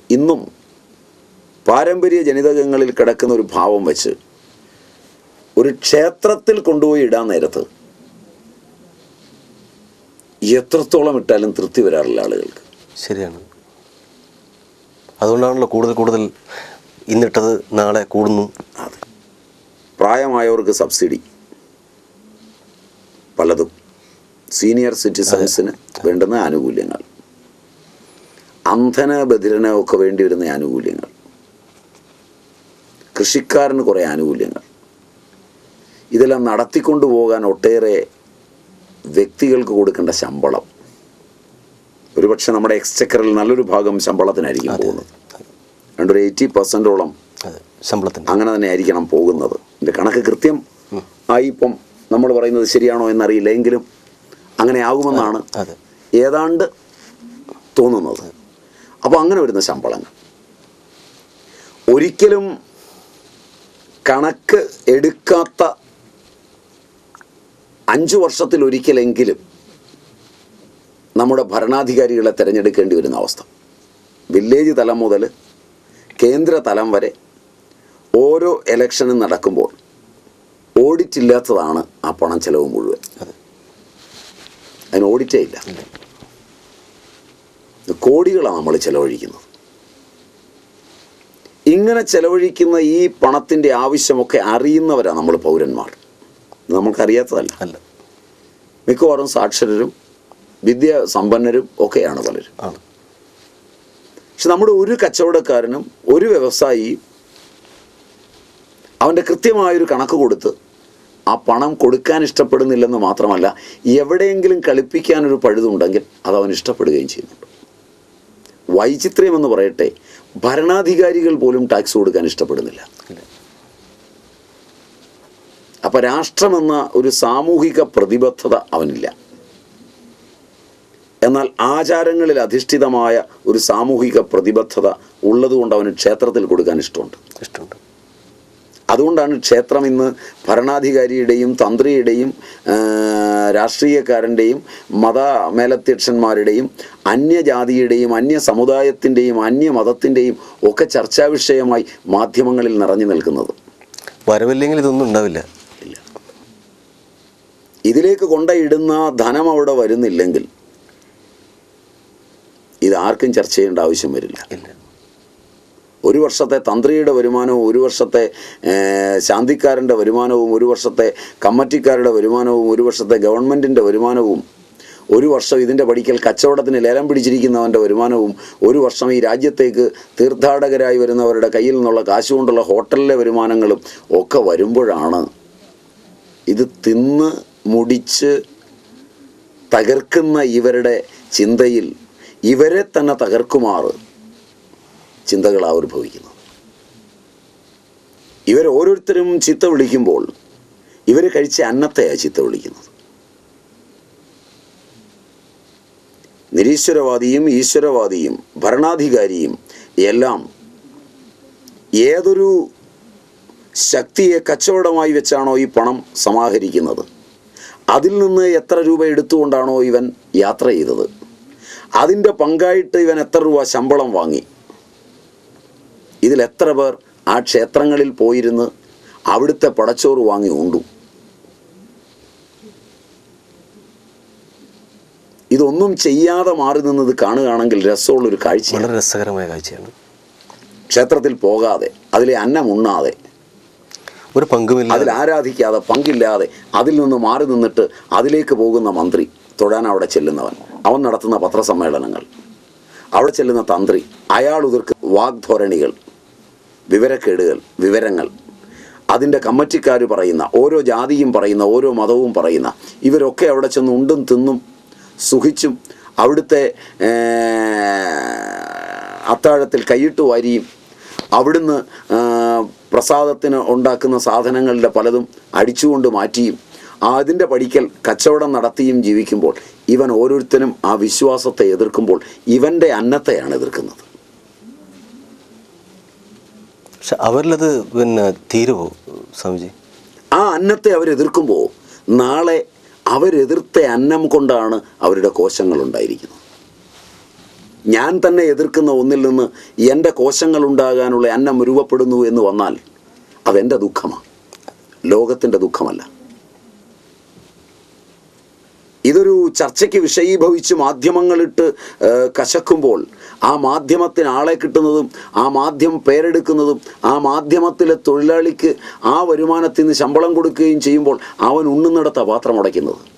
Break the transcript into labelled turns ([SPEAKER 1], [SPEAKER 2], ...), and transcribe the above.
[SPEAKER 1] ഇന്നും പാരമ്പര്യ ജനിതകങ്ങളിൽ കിടക്കുന്ന ഒരു ഭാവം വെച്ച് ഒരു ക്ഷേത്രത്തിൽ കൊണ്ടുപോയി ഇടാൻ നേരത്ത് എത്രത്തോളം ഇട്ടാലും തൃപ്തി വരാറില്ല ആളുകൾക്ക്
[SPEAKER 2] ശരിയാണ് അതുകൊണ്ടാണല്ലോ കൂടുതൽ കൂടുതൽ ഇന്നിട്ടത് നാളെ കൂടുന്നു
[SPEAKER 1] അതെ പ്രായമായവർക്ക് സബ്സിഡി പലതും സീനിയർ സിറ്റിസൺസിന് വേണ്ടുന്ന ആനുകൂല്യങ്ങൾ അന്ധന് ബധിരന് ഒക്കെ വേണ്ടി വരുന്ന ആനുകൂല്യങ്ങൾ കൃഷിക്കാരന് കുറേ ആനുകൂല്യങ്ങൾ ഇതെല്ലാം നടത്തിക്കൊണ്ടു പോകാൻ ഒട്ടേറെ വ്യക്തികൾക്ക് കൊടുക്കേണ്ട ശമ്പളം ഒരുപക്ഷെ നമ്മുടെ എക്സ്ചക്കറിൽ നല്ലൊരു ഭാഗം ശമ്പളത്തിനായിരിക്കും പോകുന്നത് രണ്ടൊരു എയ്റ്റി പെർസെൻറ്റോളം
[SPEAKER 2] അതെ ശമ്പളത്തിൻ്റെ
[SPEAKER 1] അങ്ങനെ തന്നെ ആയിരിക്കണം പോകുന്നത് എൻ്റെ കണക്ക് കൃത്യം ആയി ഇപ്പം നമ്മൾ പറയുന്നത് ശരിയാണോ എന്നറിയില്ല എങ്കിലും അങ്ങനെ ആകുമെന്നാണ്
[SPEAKER 2] അതെ
[SPEAKER 1] ഏതാണ്ട് തോന്നുന്നത് അപ്പോൾ അങ്ങനെ വരുന്ന ശമ്പളങ്ങൾ ഒരിക്കലും കണക്ക് എടുക്കാത്ത അഞ്ചു വർഷത്തിൽ ഒരിക്കലെങ്കിലും നമ്മുടെ ഭരണാധികാരികളെ തിരഞ്ഞെടുക്കേണ്ടി വരുന്ന അവസ്ഥ വില്ലേജ് തലം മുതൽ കേന്ദ്ര തലം വരെ ഓരോ ഇലക്ഷനും നടക്കുമ്പോൾ ഓഡിറ്റ് ഇല്ലാത്തതാണ് ആ പണം ചെലവ് മുഴുവൻ
[SPEAKER 2] അതെ
[SPEAKER 1] അതിന് ഓഡിറ്റേ ഇല്ല കോടികളാണ് നമ്മൾ ചെലവഴിക്കുന്നത് ഇങ്ങനെ ചെലവഴിക്കുന്ന ഈ പണത്തിൻ്റെ ആവശ്യമൊക്കെ അറിയുന്നവരാണ് നമ്മൾ പൗരന്മാർ ഇത് നമുക്കറിയാത്തതല്ല
[SPEAKER 2] അല്ല
[SPEAKER 1] മിക്കവാറും സാക്ഷരരും വിദ്യാസമ്പന്നരും ഒക്കെയാണ് പലരും
[SPEAKER 2] ആണ്
[SPEAKER 1] പക്ഷെ നമ്മുടെ ഒരു കച്ചവടക്കാരനും ഒരു വ്യവസായിയും അവൻ്റെ കൃത്യമായൊരു കണക്ക് കൊടുത്ത് ആ പണം കൊടുക്കാൻ ഇഷ്ടപ്പെടുന്നില്ലെന്ന് മാത്രമല്ല എവിടെയെങ്കിലും കളിപ്പിക്കാനൊരു പഴുതുണ്ടെങ്കിൽ അത് അവൻ ഇഷ്ടപ്പെടുകയും ചെയ്യുന്നുണ്ട് വൈചിത്ര്യം എന്ന് പറയട്ടെ ഭരണാധികാരികൾ പോലും ടാക്സ് കൊടുക്കാൻ ഇഷ്ടപ്പെടുന്നില്ല
[SPEAKER 2] ഇല്ല
[SPEAKER 1] അപ്പം രാഷ്ട്രമെന്ന ഒരു സാമൂഹിക പ്രതിബദ്ധത അവനില്ല എന്നാൽ ആചാരങ്ങളിൽ അധിഷ്ഠിതമായ ഒരു സാമൂഹിക പ്രതിബദ്ധത ഉള്ളതുകൊണ്ട് അവന് ക്ഷേത്രത്തിൽ കൊടുക്കാൻ ഇഷ്ടമുണ്ട്
[SPEAKER 2] ഇഷ്ടമുണ്ട്
[SPEAKER 1] അതുകൊണ്ടാണ് ക്ഷേത്രം ഇന്ന് ഭരണാധികാരിയുടെയും തന്ത്രിയുടെയും ആ, രാഷ്ട്രീയക്കാരൻ്റെയും മത മേലധ്യക്ഷന്മാരുടെയും അന്യജാതിയുടെയും അന്യ സമുദായത്തിൻ്റെയും അന്യ മതത്തിൻ്റെയും ഒക്കെ ചർച്ചാ വിഷയമായി മാധ്യമങ്ങളിൽ നിറഞ്ഞു നിൽക്കുന്നത്
[SPEAKER 2] വരവില്ലെങ്കിൽ ഇതൊന്നും ഉണ്ടാവില്ല
[SPEAKER 1] ഇല്ല ഇതിലേക്ക് കൊണ്ടയിടുന്ന ധനം അവിടെ വരുന്നില്ലെങ്കിൽ ഇത് ആർക്കും ചർച്ച ചെയ്യേണ്ട ആവശ്യം വരില്ല
[SPEAKER 2] ഇല്ല
[SPEAKER 1] ഒരു വർഷത്തെ തന്ത്രിയുടെ വരുമാനവും ഒരു വർഷത്തെ ഏർ, ശാന്തിക്കാരൻ്റെ വരുമാനവും ഒരു വർഷത്തെ കമ്മറ്റിക്കാരുടെ വരുമാനവും ഒരു വർഷത്തെ ഗവൺമെൻറ്റിൻ്റെ വരുമാനവും ഒരു വർഷം ഇതിൻ്റെ പഠിക്കൽ കച്ചവടത്തിന് ലേലം പിടിച്ചിരിക്കുന്നവൻ്റെ വരുമാനവും ഒരു വർഷം ഈ രാജ്യത്തേക്ക് തീർത്ഥാടകരായി വരുന്നവരുടെ കയ്യിൽ നിന്നുള്ള കാശ് കൊണ്ടുള്ള ഹോട്ടലിലെ വരുമാനങ്ങളും ഒക്കെ വരുമ്പോഴാണ് ഇത് തിന്ന് മുടിച്ച് തകർക്കുന്ന ഇവരുടെ ചിന്തയിൽ ഇവരെ തന്നെ തകർക്കുമാറ് ചിന്തകൾ ആവിർഭവിക്കുന്നത് ഇവർ ഓരോരുത്തരും ചിത്ത വിളിക്കുമ്പോൾ ഇവർ കഴിച്ച അന്നത്തെയാണ് ചിത്ത വിളിക്കുന്നത് നിരീശ്വരവാദിയും ഈശ്വരവാദിയും ഭരണാധികാരിയും എല്ലാം ഏതൊരു ശക്തിയെ കച്ചവടമായി വെച്ചാണോ ഈ പണം സമാഹരിക്കുന്നത് അതിൽ നിന്ന് എത്ര രൂപ എടുത്തുകൊണ്ടാണോ ഇവൻ യാത്ര ചെയ്തത് അതിൻ്റെ പങ്കായിട്ട് ഇവൻ എത്ര രൂപ ശമ്പളം വാങ്ങി ഇതിൽ എത്ര പേർ ആ ക്ഷേത്രങ്ങളിൽ പോയിരുന്ന് അവിടുത്തെ പടച്ചോറ് വാങ്ങി ഉണ്ടു ഇതൊന്നും ചെയ്യാതെ മാറി നിന്നത് കാണുകയാണെങ്കിൽ രസമുള്ളൊരു കാഴ്ചയാണ്
[SPEAKER 2] വളരെ രസകരമായ കാഴ്ചയാണ്
[SPEAKER 1] ക്ഷേത്രത്തിൽ പോകാതെ അതിലെ അന്നം ഉണ്ണാതെ
[SPEAKER 2] ഒരു പങ്കുമില്ല
[SPEAKER 1] അതിൽ ആരാധിക്കാതെ പങ്കില്ലാതെ അതിൽ നിന്ന് മാറി നിന്നിട്ട് അതിലേക്ക് പോകുന്ന മന്ത്രി തൊഴാൻ അവിടെ ചെല്ലുന്നവൻ അവൻ നടത്തുന്ന പത്രസമ്മേളനങ്ങൾ അവിടെ ചെല്ലുന്ന തന്ത്രി അയാൾ ഉതിർക്ക് വാഗ്ധോരണികൾ വിവരക്കേടുകൾ വിവരങ്ങൾ അതിൻ്റെ കമ്മറ്റിക്കാർ പറയുന്ന ഓരോ ജാതിയും പറയുന്ന ഓരോ മതവും പറയുന്ന ഇവരൊക്കെ അവിടെ ചെന്ന് ഉണ്ടും തിന്നും സുഖിച്ചും അവിടുത്തെ ഏ, അത്താഴത്തിൽ കൈയിട്ട് വാരിയും അവിടുന്ന് ആ, പ്രസാദത്തിന് ഉണ്ടാക്കുന്ന സാധനങ്ങളുടെ പലതും അടിച്ചുകൊണ്ട് മാറ്റിയും അതിൻ്റെ പഠിക്കൽ കച്ചവടം നടത്തിയും ജീവിക്കുമ്പോൾ ഇവൻ ഓരോരുത്തരും ആ വിശ്വാസത്തെ എതിർക്കുമ്പോൾ ഇവൻ്റെ അന്നത്തെയാണ് എതിർക്കുന്നത്
[SPEAKER 2] പക്ഷെ അവരിലത് പിന്നെ തീരുവോ സ്വാമിജി
[SPEAKER 1] ആ അന്നത്തെ അവരെതിർക്കുമ്പോൾ നാളെ അവരെതിർത്ത അന്നം കൊണ്ടാണ് അവരുടെ കോശങ്ങൾ ഉണ്ടായിരിക്കുന്നത് ഞാൻ തന്നെ എതിർക്കുന്ന ഒന്നിൽ നിന്ന് എൻ്റെ കോശങ്ങൾ ഉണ്ടാകാനുള്ള അന്നം രൂപപ്പെടുന്നു എന്ന് വന്നാൽ അതെൻ്റെ ദുഃഖമാണ് ലോകത്തിൻ്റെ ദുഃഖമല്ല ഇതൊരു ചർച്ചയ്ക്ക് വിഷയീഭവിച്ച് മാധ്യമങ്ങളിട്ട് ഏഹ്, കശക്കുമ്പോൾ ആ മാധ്യമത്തിന് ആളെ കിട്ടുന്നതും ആ മാധ്യമം പേരെടുക്കുന്നതും ആ മാധ്യമത്തിലെ തൊഴിലാളിക്ക് ആ വരുമാനത്തിൽ നിന്ന് ശമ്പളം കൊടുക്കുകയും ചെയ്യുമ്പോൾ അവൻ ഉണ്ണുന്നിടത്ത പാത്രം അടയ്ക്കുന്നത്